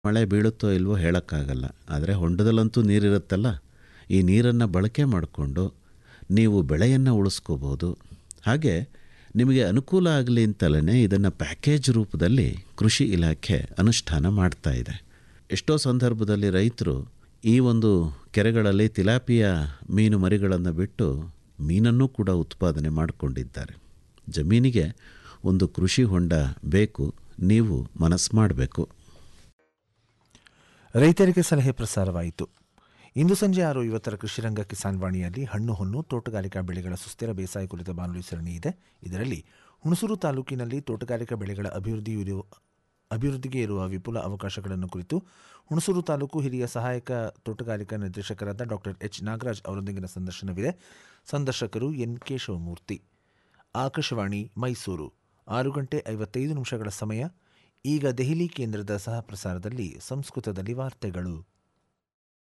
ಮಳೆ ಬೀಳುತ್ತೋ ಇಲ್ವೋ ಹೇಳೋಕ್ಕಾಗಲ್ಲ ಆದರೆ ಹೊಂಡದಲ್ಲಂತೂ ನೀರಿರುತ್ತಲ್ಲ ಈ ನೀರನ್ನು ಬಳಕೆ ಮಾಡಿಕೊಂಡು ನೀವು ಬೆಳೆಯನ್ನು ಉಳಿಸ್ಕೋಬೋದು ಹಾಗೆ ನಿಮಗೆ ಅನುಕೂಲ ಆಗಲಿ ಅಂತಲೇ ಇದನ್ನು ಪ್ಯಾಕೇಜ್ ರೂಪದಲ್ಲಿ ಕೃಷಿ ಇಲಾಖೆ ಅನುಷ್ಠಾನ ಮಾಡ್ತಾ ಇದೆ ಎಷ್ಟೋ ಸಂದರ್ಭದಲ್ಲಿ ರೈತರು ಈ ಒಂದು ಕೆರೆಗಳಲ್ಲಿ ತಿಲಾಪಿಯ ಮೀನು ಮರಿಗಳನ್ನು ಬಿಟ್ಟು ಮೀನನ್ನು ಕೂಡ ಉತ್ಪಾದನೆ ಮಾಡಿಕೊಂಡಿದ್ದಾರೆ ಜಮೀನಿಗೆ ಒಂದು ಕೃಷಿ ಹೊಂಡ ಬೇಕು ನೀವು ಮನಸ್ಸು ಮಾಡಬೇಕು ರೈತರಿಗೆ ಸಲಹೆ ಪ್ರಸಾರವಾಯಿತು ಇಂದು ಸಂಜೆ ಆರು ಇವತ್ತರ ಕೃಷಿರಂಗ ಕಿಸಾನ್ ವಾಣಿಯಲ್ಲಿ ಹಣ್ಣು ಹೊನ್ನು ತೋಟಗಾರಿಕಾ ಬೆಳೆಗಳ ಸುಸ್ಥಿರ ಬೇಸಾಯ ಕುರಿತ ಬಾನುಲಿ ಸರಣಿ ಇದೆ ಇದರಲ್ಲಿ ಹುಣಸೂರು ತಾಲೂಕಿನಲ್ಲಿ ತೋಟಗಾರಿಕಾ ಬೆಳೆಗಳ ಅಭಿವೃದ್ಧಿ ಇರುವ ಅಭಿವೃದ್ಧಿಗೆ ಇರುವ ವಿಪುಲ ಅವಕಾಶಗಳನ್ನು ಕುರಿತು ಹುಣಸೂರು ತಾಲೂಕು ಹಿರಿಯ ಸಹಾಯಕ ತೋಟಗಾರಿಕಾ ನಿರ್ದೇಶಕರಾದ ಡಾಕ್ಟರ್ ಎಚ್ ನಾಗರಾಜ್ ಅವರೊಂದಿಗಿನ ಸಂದರ್ಶನವಿದೆ ಸಂದರ್ಶಕರು ಎನ್ ಕೇಶವಮೂರ್ತಿ ಆಕಾಶವಾಣಿ ಮೈಸೂರು ಆರು ಗಂಟೆ ಐವತ್ತೈದು ನಿಮಿಷಗಳ ಸಮಯ ಈಗ ದೆಹಲಿ ಕೇಂದ್ರದ ಸಹ ಪ್ರಸಾರದಲ್ಲಿ ಸಂಸ್ಕೃತದಲ್ಲಿ ವಾರ್ತೆಗಳು